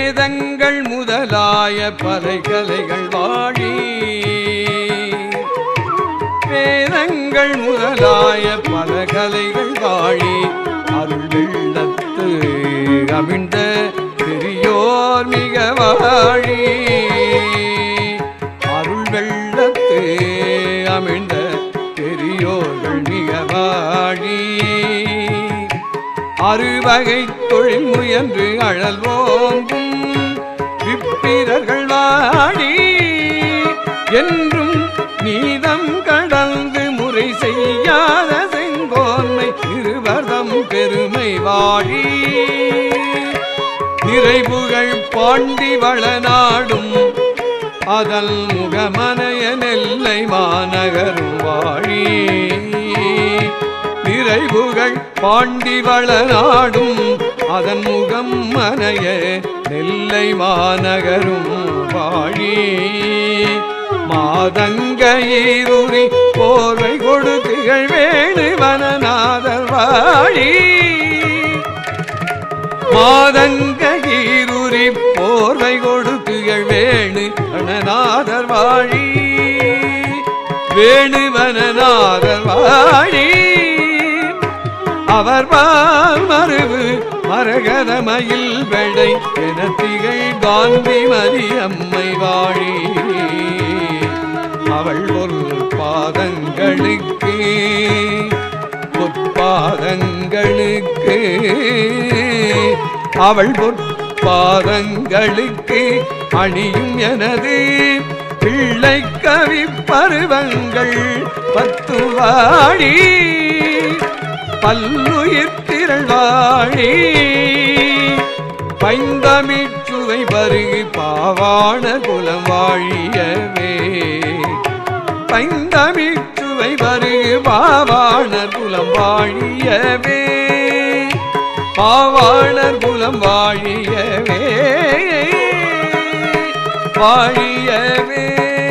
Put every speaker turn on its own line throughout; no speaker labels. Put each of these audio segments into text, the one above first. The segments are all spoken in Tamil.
வேதங்கள் முதலாய பலைகலைகள் வாழி வேதங்கள் முதலாய பல கலைகள் வாழி அருள் வெள்ளத்து அமிழ்ந்த பெரியோர் மிக வாழி அருள் வெள்ளத்து அமிழ்ந்த பெரியோர்கள் மிக வாழி அறுவகை தொழில் முயன்று அழல் ஓம்பும் விப்பிரர்கள் வாடி என்றும் நீதம் கடந்து முறை செய்யாத செங்கோன்மை இருவர்தம் பெருமை வாழி நிறைபுகழ் பாண்டி வளநாடும் அதல் முகமனைய நெல்லை மாநகரும் வாழி நிறைவுகள் பாண்டி வளநாடும் அதன் முகம் மனைய நெல்லை மாநகரும் வாழி மாதங்க ஈருரி போர்வை கொடுக்குகள் வேணு வனநாதர் வாழி மாதங்க ஈருரி போர்வை கொடுக்குகள் வேணு வனநாதர் வாழி வேணுவனநாதர் வாழி அவர் பால் மருவு மரகதமயில் வெள்ளை என திகழ் காந்தி மதியம்மை வாழி அவள் ஒரு பாதங்களுக்கு பொற்பாதங்களுக்கு அவள் பொற்பாதங்களுக்கு அணியும் எனது பிள்ளை கவி பருவங்கள் பத்து வாழி பல்லுயிர் திரள் வாழி பைந்தமிச்சுவை பருகு பாவாண குலம் வாழியவே பைந்தமிச்சுவை பருகு பாவாணர் குலம் வாழியவே பாவாணர் குலம் வாழியவே வாழியவே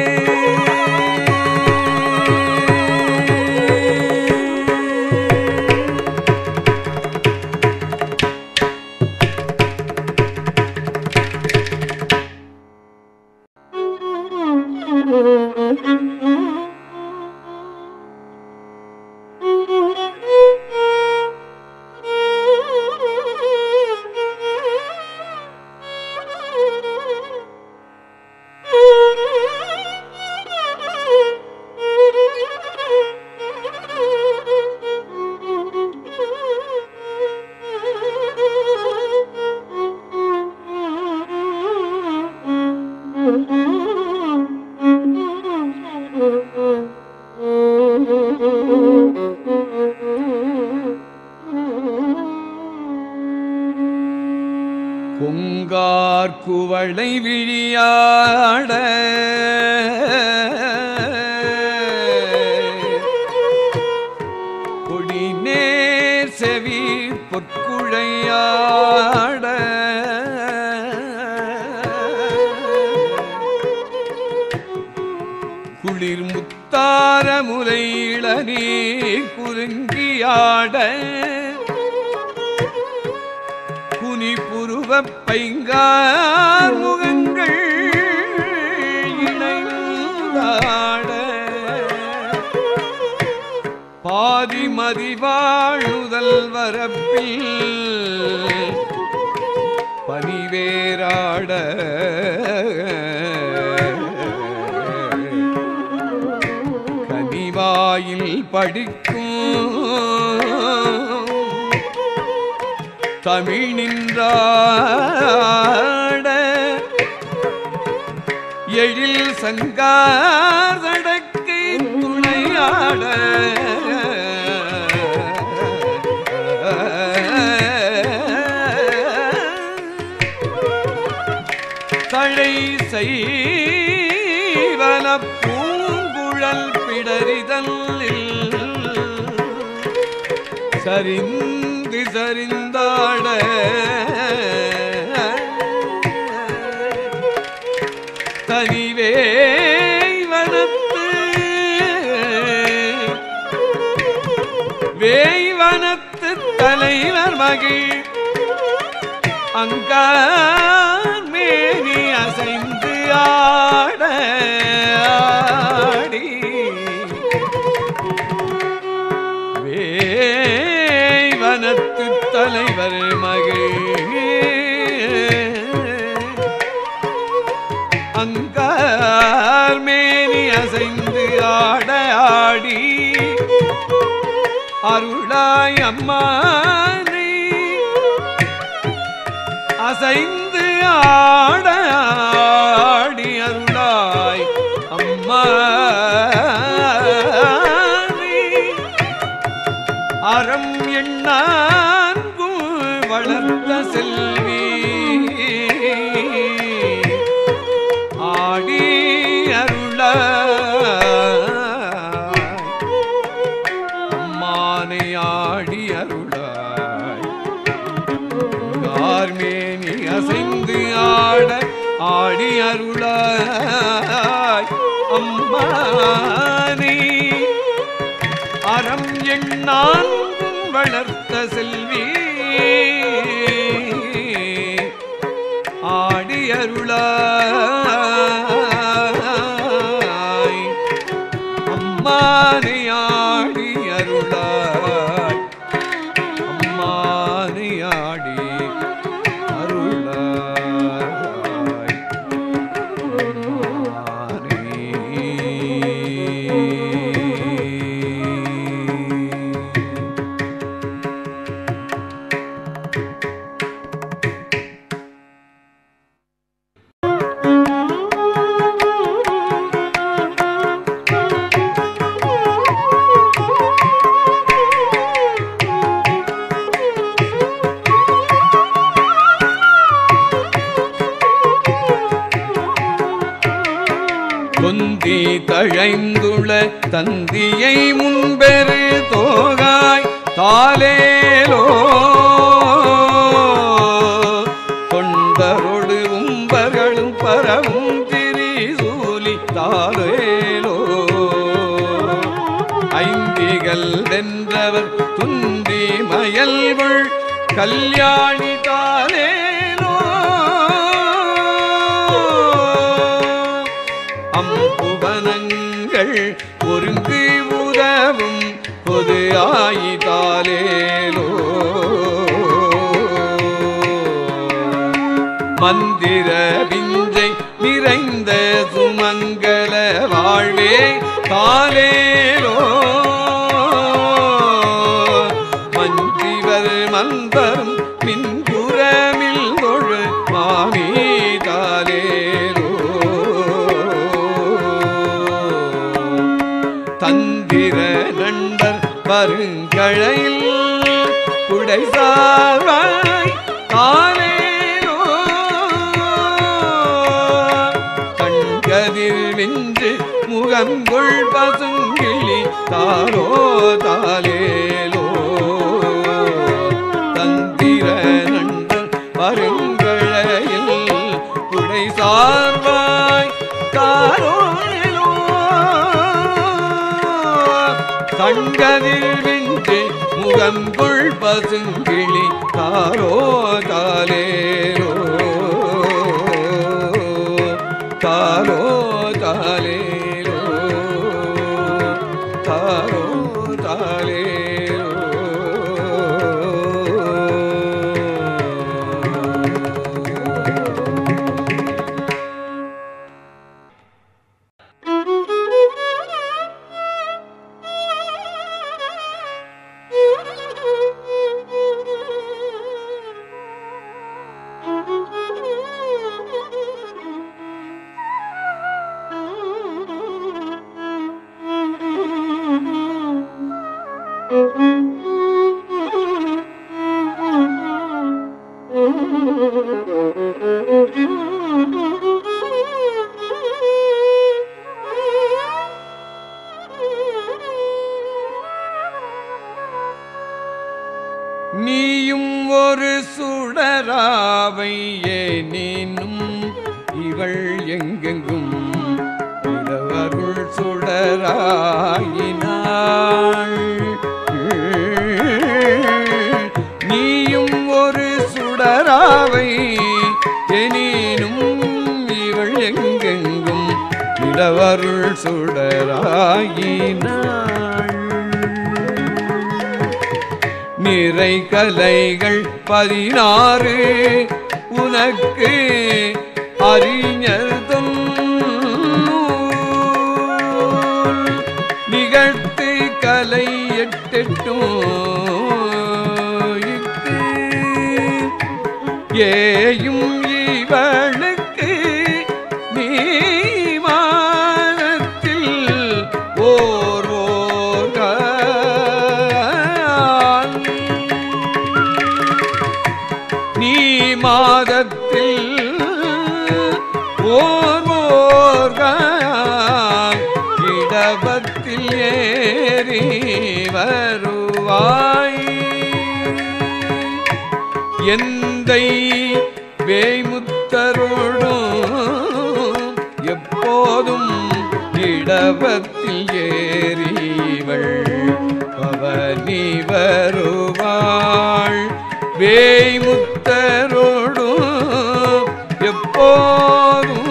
கொங்கார் குவளை விழியாட கொடி நேர் செவி பொற்குழையாட குளிர் முத்தார முலை இளநீர் குறுங்கியாட குனி புருவ பைங்கார் முகங்கள் இணைந்தாட பாதி மதிவாழுதல் வரப்பில் பனிவேராட கனிவாயில் படிக்கும் தமிழ் நின்றாட எழில் சங்காதடக்கு துணையாட தழை செய்வன பூங்குழல் பிடரிதல்லில் சரிந்து சரிந்தாட தனிவேய்வனத்து வேய்வனத்து தலைவர் மகிழ் அங்கார் தலைவர் மகள் அங்கார் மேனி அசைந்து ஆட ஆடி அருளாய் அம்மானை அசைந்து ஆட ஆடி அருளாய் அம்மானை அறம் எண்ணான்கும் வளர்த்த செல்வி ஆடி அருளாய் அம்மானை ஆடி அருளாய் கார்மேனி அசைந்து ஆட ஆடி அருளாய் அம்மானை அறம் எண்ணான் வளர்த்த செல்வி ஆடி அருளாய் அம்மானை ஆடி அருளாய் அம்மானை ஆடி அருளாய் அம்மானே. தொந்தி தழைந்துள தந்தியை முன்பெரு தோகாய் தாலேலோ தொண்டரொடு உம்பர்களும் பரவும் திரிசூலி தாலேலோ ஐந்திகள் வென்றவர் துந்தி மயல்கள் கல்யாணி தாலேலோ அம்புவனங்கள் ஒருங்கு உதவும் பொது ஆயிதாலேலோ மந்திர விஞ்சை நிறைந்த சுமங்கல வாழ்வே தாலேலோ மஞ்சிவர் மந்தரும் மின்புறமில் தொழு மாமி தாலேலோ தந்திர நண்டர் வருங்கழையில் குடை சார்வாய் தாலேலோ கண்கதிர் வென்று முகங்கொள் பசுங்கிளி தாரோ தாலேலோ தந்திர நண்டர் வருங்கழையில் குடை சார்வாய் தாரோலோ கண்கதில் வென்று முகங்குள் பசுங்கிளி தாரோ தாலேரோ தாரோ தாலேரோ தாரோ தாலேரோ நீயும் ஒரு சுடராவை ஏனேனும் இவள் எங்கெங்கும் இளவருள் சுடராயினாள் நீயும் ஒரு சுடராவை எனினும் இவள் எங்கெங்கும் இளவருள் சுடராயினாள் நிறை கலைகள் பதினாறு உனக்கு அறிஞர் தொன்னூல் நிகழ்த்து கலை எட்டெட்டும் இக்கு ஏயும் இவளுக்கு நீ வானத்தில் ஓர் ஓர்கால். நீ மாதத்தில் ஓர் ஓர்கால் இடபத்தில் ஏறி வருவாய் எந்தை வேய்முத்தரோடும் எப்போதும் இடபத்தில் ஏறிவள் பவனி வருவாள் வேய்முத்தரோடும் எப்போதும்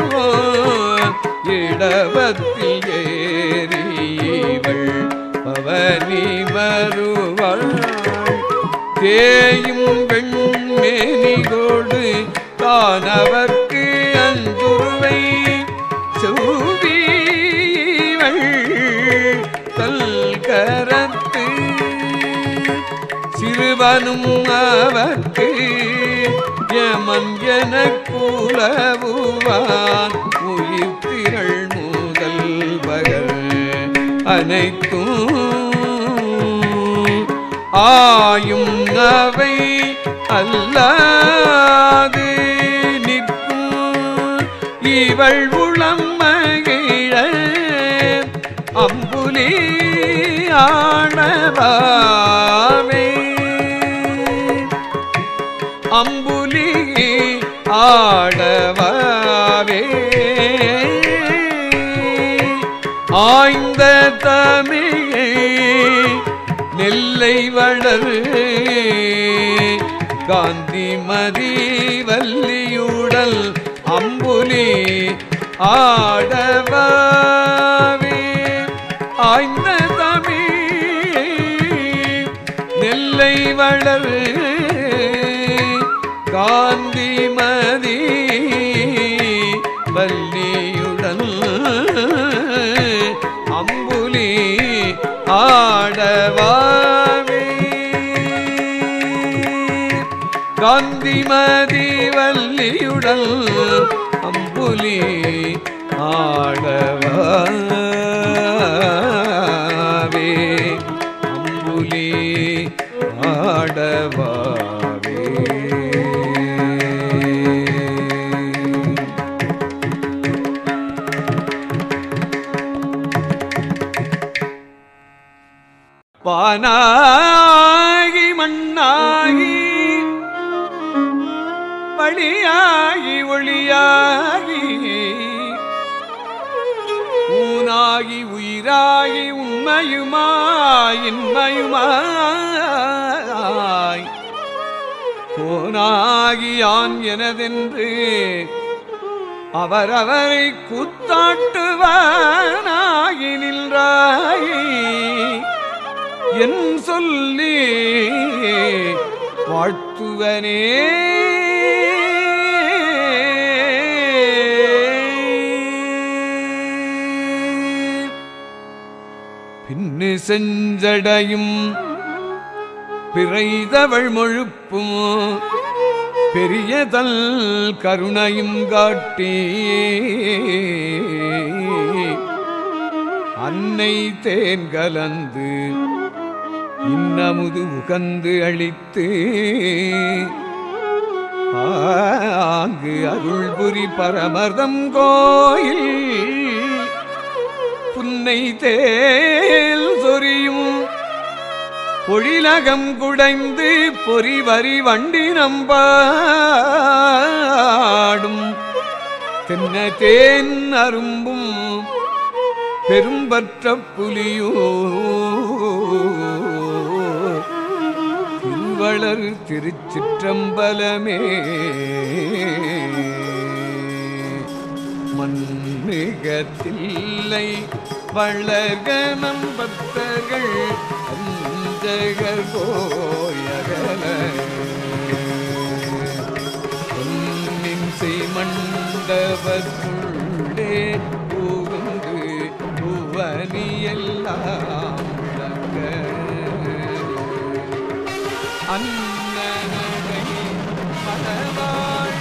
இடபத்தில் ஏறிவள் பவனி வருவாள் தேயும் வெண்மேனிகோடு தானவர்க்கு அன்புருவை சூவீவள் தல்கரத்து சிறுவனும் அவர்க்கு யமன் என கூலவுவான் உயிர் திரள் முதல் பகல் அனைத்தும் ஆயும் அவை அல்லாது நிற்கும் இவள் உளம் மகிழ அம்புலி ஆடவாவே அம்புலி ஆடவாவே ஆய்ந்த தமிழை நெல்லை வளரு காந்திமதி வல்லியுடல் அம்புலி ஆடவாவே ஆய்ந்த தமிழ் நெல்லை வளரு காந்திமதி வல்லியுடல் அம்புலி ஆடவாவே காந்திமதி வல்லியுடல் அம்புலி ஆடவாவே அம்புலி ஆடவாவே வானாகி மண்ணாகி வழியாகி ஒளியாகி ஊனாகி உயிராகி உண்மையுமாய் இன்மையுமாய் போனாகி யான் எனதென்று அவரவரை கூத்தாட்டுவானாகி நின்றாயி என் சொல்லி வாழ்த்துவனே பின்னு செஞ்சடையும் பிறைதவள் மொழுப்பும் பெரியதல் கருணையும் காட்டி அன்னை தேன் கலந்து இன்னமுது உகந்து அளித்து ஆங்கு அருள்புரி பரமர்தம் கோயில் புன்னை தேல் சொரியும் பொழிலகம் குடைந்து பொறிவரி வண்டி நம்பாடும் தென்ன தேன் அரும்பும் பெரும்பற்ற புலியோ திருவளர் திருச்சிற்றம்பலமே மண்மிகத்தில்லை வளர்க நம்பத்தர்கள் அஞ்ச வஞ்சகர் போயகல பொன்னின் செய்மண்டபத்துள்ளே புகுந்து புவனியெல்லாம் உலக அன்னனை மனவாழ்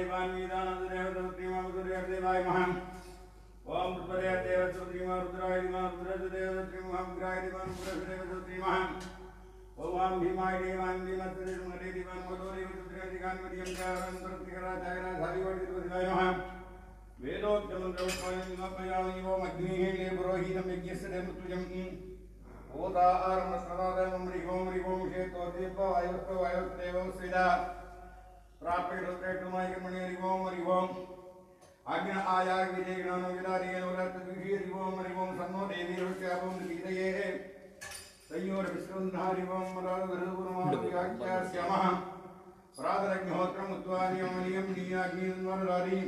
देवान् वीदानन्ददेव सर्वत्रिमा देवाय महान् ओम रुद्रदेव देव सर्वत्रिमा रुद्राय दिमा रुद्रदेव सर्वत्रिमा विग्राय दिमा रुद्रदेव सर्वत्रिमा ओम भीमाय देवान् भीमस्वरे मरे दिवान् मदोरे रुद्राय दिगान् मरियं जारन् प्रतिकरा जागरा धारिवडि रुद्राय महान् वेदोक्तमन्त्रोत्पन्नमपयामि ओम अग्निः ले पुरोहितं यज्ञस्य देवतुजम् ओदारमस्मदादमं रिगों रिगों शेतो दीपो वायुस्तो वायुस्तेवं स्विदा प्राप्यरुद्रेटुमायकमणि रिगों रिगों आज्ञ आयाग विजयगणनो विदारियनो रत्तविषि रिगों रिगों सन्नो देवी रुच्यापं गीतये संयोर विष्णुन्हा रिगों मदारुगुरुमादिगाख्यास्यामः प्रातरग्निहोत्रम् उद्वार्यमनियं नीयाग्निन्वरदारी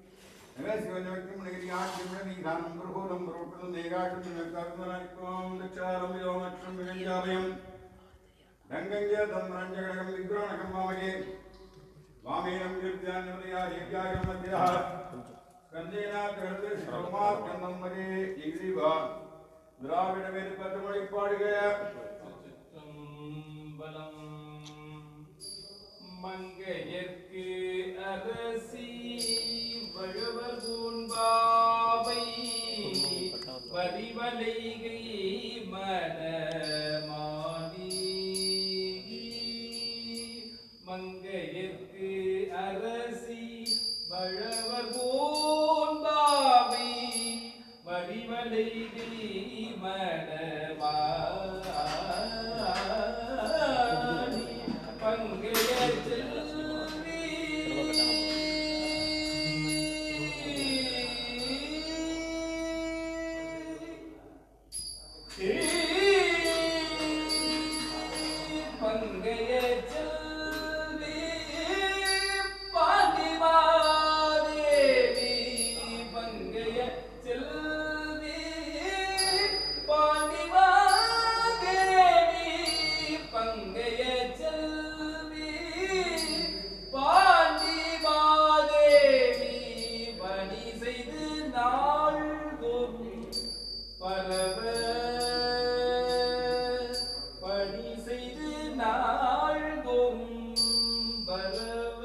शिवन्यक्तिमुनिगिरियाख्यमिदीधानं गृहोदं रोटनं देगाक्षं दक्षारं योमक्षं विगञ्जामयम् रङ्गञ्जतं रञ्जगणकं विग्रहणकं वामगे वामेनं गिर्जान्यमदयार्यज्ञायं मध्यः ஸ்கந்தேனாத்ரமாத்கந்தம் மதே இகிரிவா திராவிட வேறு பத்துமொழி பாடுக
சிற்றம்பலம். மங்கையர்க்கு அரசி வழுவர் பூண்பாவை வரிவலைகை மனமானி மங்கையர்க்கு அரசி வழவர் பூண்பாவை வரிவலைகை மனமானி பங்கைய செல்வி பங்கைய செல்வி பாண்டிமாதேவி பங்கைய செல்வி பாண்டிமாதேவி பங்கைய செல்வி பாண்டிமாதேவி பணி செய்து நாள்தோறும் பரவ பணி செய்து நாள்தோறும் பரவ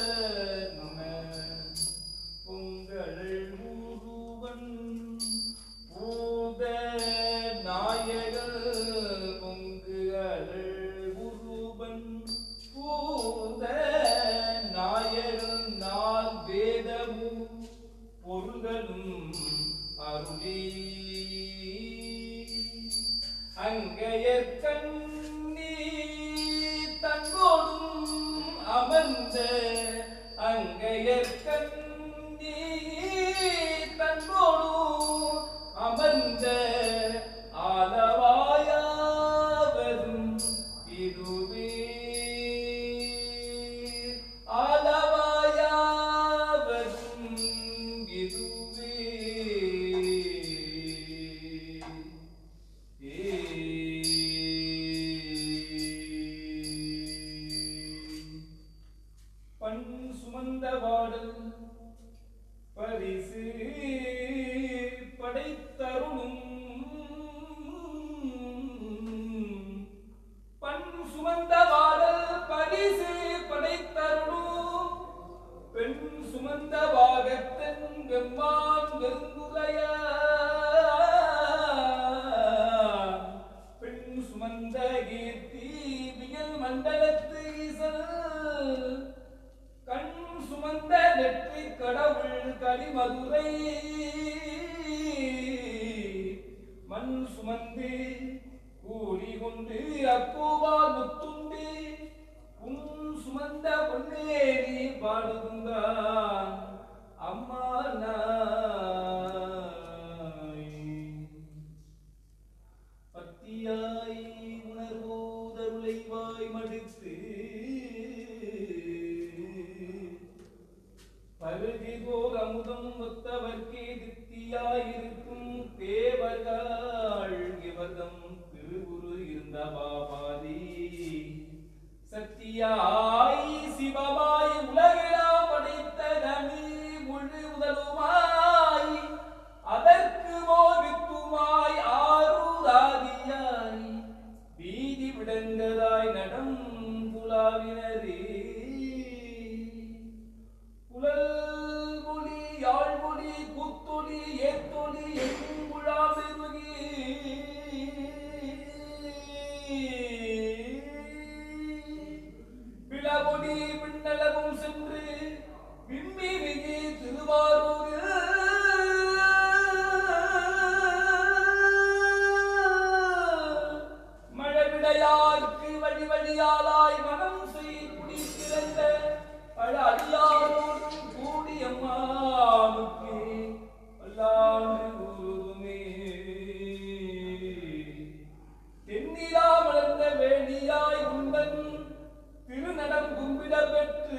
பொங்கல் முருவன் பூத நாயகர் பொங்குகள் முருவன் பூத நாயகர் நாள் வேதமும் பொருள்களும் அருளி அங்கையர் கண்ணி தன்னோடும் அமர்ந்த அங்கையர் கண்ணி தன்னோடும் அமர்ந்த ஆலவாயாவதும் இதுவே ஆலவாயாவதும் இதுவே பண் சுமந்த வாடல் பரிசு படைத்தருளும் பண் சுமந்த வாடல் பரிசு படைத்தருளும் பெண் சுமந்த வாகத்தன் வெம்மான் வெறுங்குலைய பெண் சுமந்த கீர்த்தி வியல் மண்டலத்து ஈசல் கண் சுமந்த நெற்றி கடவுள் கலிமதுரை மண் சுமந்து கூலி கொண்டு அக்கூவால் முத்துண்டு உன் சுமந்த பொன்னேரி பாடுதுங்கான் அம்மா நாய் பத்தியாய் உணர்வோதருளை வாய் மடுத்து பருதி போல் அமுதம் ஒத்தவர்க்கே தித்தியாயிருக்கும் தேவர்கள் இவர்தம் திருவுரு இருந்த பாபாதி சக்தியாய் சிவமாய் உலகெல்லாம் படைத்த தமிழ் முழு முதலுமாய்
விண்மிகு திருவாரூரில் மழவிடையார்க்கு வழி வழியாலாய் மனம் செய் குடி பிறந்த பல அடியாரோடும் கூடியம்மாவுக்கு வல்லாண்டு குருதுமே தென்னிலா மலர்ந்த வேணியாய் உண்பன் திருநடம் கும்பிட பெற்று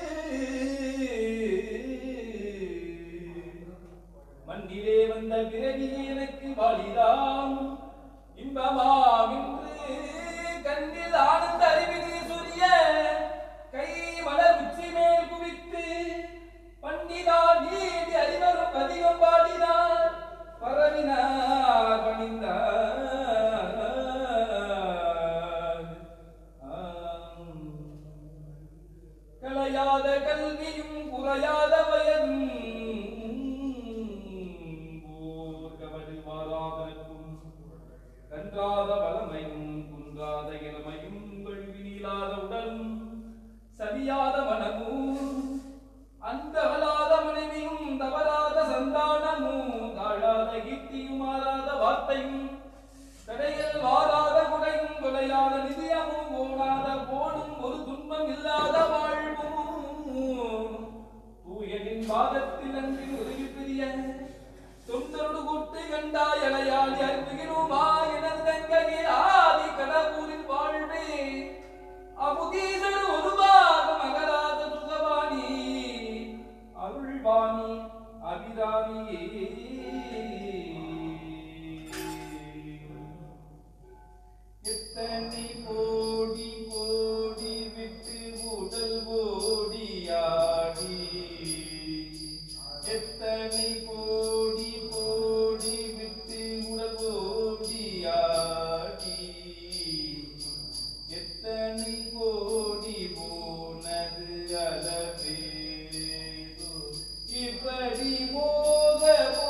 மண்ணிலே வந்த பிறவி எனக்கு வாழிதாம் இன்பமாம் என்று கண்ணில் ஆனந்த அறிவினி சொரிய கை மலர் உச்சி மேல் குவித்து பண்ணினார் நீதி அறிவரும் அதிகம் பாடினார் பரவினார் பணிந்தார் ஆம். கலையாத கல்வியும் குறையாத வயதும் ஊர்கவடு மாறாதற்கும் கன்றாத வளமையும் குன்றாத இளமையும் வழுவினிலாத உடலும் சதியாத மனமும் அந்தவலாத மனைவியும் தவறாத சந்தானமும் தாழாத கீர்த்தியும் மாறாத வார்த்தையும் கடையில் வாராத குடையும் கொலையாத நிதியமும் போடாத போடும் ஒரு துன்பம் இல்லாத வாழ்வும் தூயனின் பாதத்தில் அன்பின் உதவி பிரிய தொண்டரோடு கூட்டு கண்டாய் அலையாடி அற்புகிறோமா எனது தங்கையே ஆதி கடவுரின் வாழ்வே அமுதீசர் ஒரு பாகம் அகராத சுகவாணி அருள்வாணி அபிராமியே எத்தனை கோடி கோடி விட்டு உடல் ஓடியாடி எத்தனை கோடி கோடி விட்டு உடல் ஓடியாடி எத்தனை கோடி போனது அளவேதோ இப்படி மோக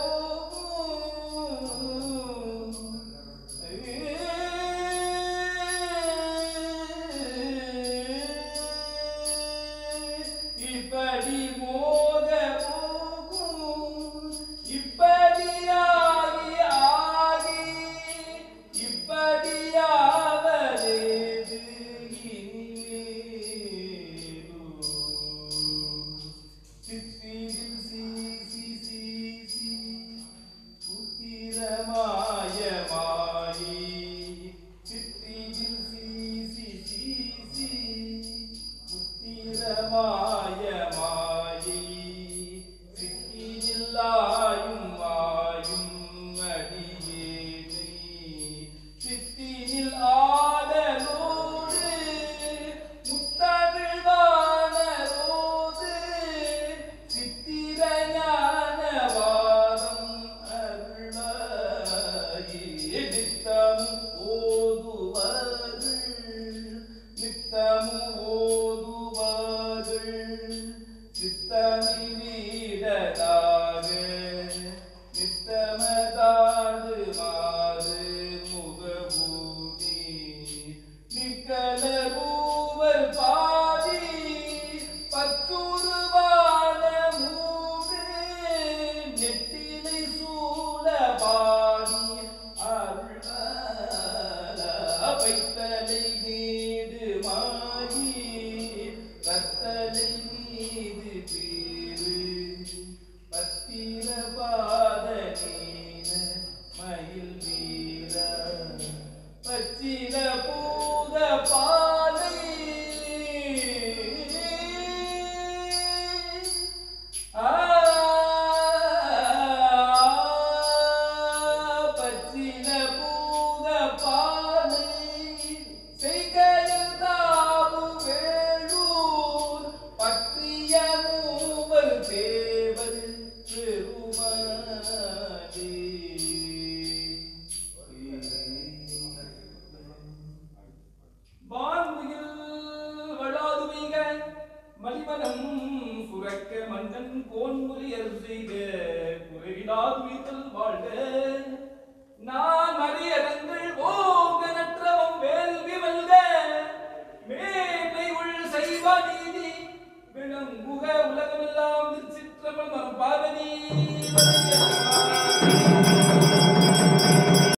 இப்படி மோக போகும் இப்படியாகி ஆகி இப்படியாவதேது இனிமேலோ. சித்திரில் சீ சீ சீ சீ புத்திரமாய மாயி சித்திரில் சீ சீ சீ சீ புத்திரமாய மாயி சித்தியில்லாயும் மாயும் அடியேனை சித்தியில் ஆடலோடு முத்தமிழ் வானரோடு சித்திர ஞானவாதம் அருளாயி நித்தமும் ஓதுவார்கள் நித்தமும் ஓதுவார்கள் சித்தமி வீடதாக நித்தமதாது மாறு முகபூடி நிக்கல பூவர் பாதி பற்றுருவான மூன்று நெட்டிலை சூழ பாடி அருளால வைத்தலை மீது மாடி கத்தலை மீது பேரு பத்திர பாத நீன மயில் வீர பச்சில பூத பாதை ஆ பச்சில பூத பாதை செய்கையில் தாவு வேளூர் பற்றிய மூவர் தேவர் வான்முகில் வளாது மிக மலிமனம் சுரக்க மன்னன் கோன்முறியல் செய்க குறைவிடாது வீத்தல் வாழ்க நான் மறியடங்கள் ஓங்க நற்றவம் வேள்வி வெல்க மேன்மை உள் செய்வ நீதி விளங்குக உலகமெல்லாம் திருப்பரம் பார்வதி